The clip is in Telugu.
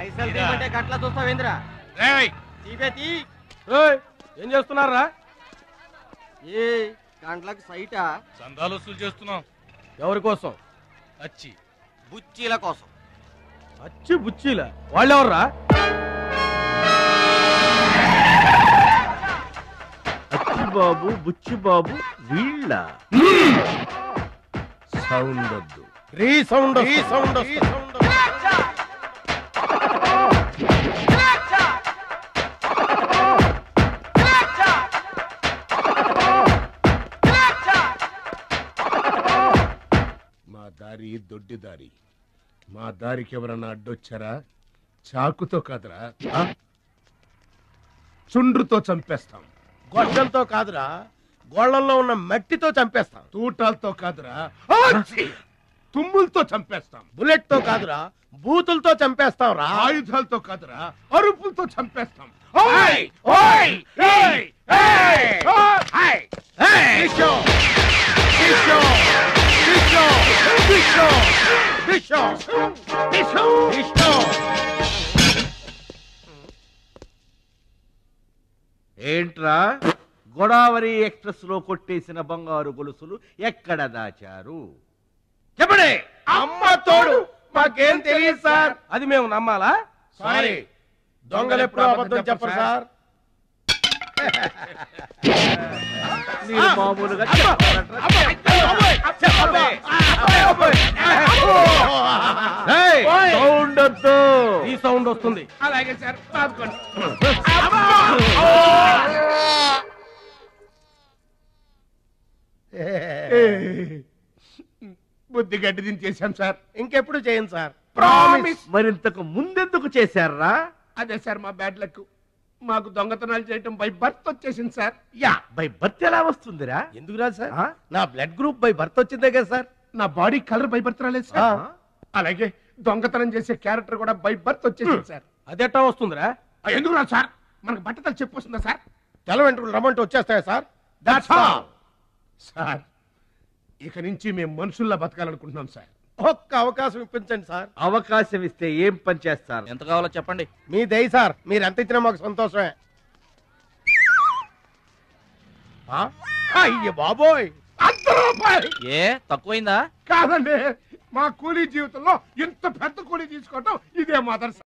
పైసలు తీయమంటే గట్ల చూస్తావేంద్రా రేయ్ తీవే తీ ఏయ్, ఏం చేస్తున్నారా ఏ గంటలకు సైటా చందాలు వసూలు చేస్తున్నాం ఎవరి కోసం వచ్చి బుచ్చీల కోసం అచ్చి బుచ్చీల వాళ్ళెవర్రా బాబు బుచ్చి బాబు వీళ్ళ సౌండ్ వద్దు రీ సౌండ్ రీ సౌండ్ మా దారి దొడ్డి దారి మా దారికి ఎవరన్నా అడ్డొచ్చారా చాకుతో కాదురా ఆ? చుండ్రుతో చంపేస్తాం గొడ్డలతో కాదురా గోళ్ళల్లో ఉన్న మట్టితో చంపేస్తాం తూటాలతో కాదురా ఆచి! తుమ్ములతో చంపేస్తాం బుల్లెట్ తో కాదురా బూతులతో చంపేస్తాం రా ఆయుధాలతో కాదురా అరుపులతో చంపేస్తాం ఓయ్! ఓయ్! ఏయ్! ఏయ్! ఓయ్! విషో! విషో! విషో! విషో! విషో! విషో! ఏంట్రా గోదావరి ఎక్స్ప్రెస్ లో కొట్టేసిన బంగారు గొలుసులు ఎక్కడ దాచారు చెప్పండి అమ్మ తోడు మాకేం తెలియదు సార్ అది మేము నమ్మాలా సారీ దొంగలు ఎప్పుడు అబద్ధం చెప్పరు సార్ మీరు మామూలుగా చెప్పారట్రా? ఏయ్, సౌండ్ వద్దు. ఈ సౌండ్ వస్తుంది అలాగే సార్ బాదుకోండి. బుద్ధి గడ్డి దించేశాం సార్ ఇంకెప్పుడు చేయండి సార్ ప్రామిస్ మరింతకు ముందెందుకు చేశారా అదే సార్ మా బ్యాడ్ లక్ మాకు దొంగతనాలు చేయటం బై బర్త్ వచ్చేసింది సార్ యా బై బర్త్ ఎలా వస్తుందిరా ఎందుకు రాదు సార్ ఆ? నా బ్లడ్ గ్రూప్ బై బర్త్ వచ్చిందే కదా సార్ నా బాడీ కలర్ బై బర్త్ రాలేదు ఆ, సార్ అలాగే దొంగతనం చేసే క్యారెక్టర్ కూడా బై బర్త్ వచ్చేసింది సార్ అదెట్టా వస్తుందిరా ఆ, ఎందుకు రా సార్ మనకు బట్టతలు చెప్పు వస్తుందా సార్ తెల్ల వెంట్రుకలు రమ్మంటే వచ్చేస్తాయా సార్ దట్స్ ఆల్ సార్ ఇక నుంచి మేము మనుషుల్లా బతకాలనుకుంటున్నాం సార్ ఒక్క అవకాశం ఇప్పించండి సార్ అవకాశం ఇస్తే ఏం పని చేస్తారు ఎంత కావాలో చెప్పండి మీ దయ సార్ మీరు ఎంత ఇచ్చినా మాకు సంతోషమే ఆ? అయ్య బాబోయ్ అంత రూపాయలు ఏ తక్కువైందా కాదండి మా కూలీ జీవితంలో ఇంత పెద్ద కూలీ తీసుకోవటం ఇదే మొదటి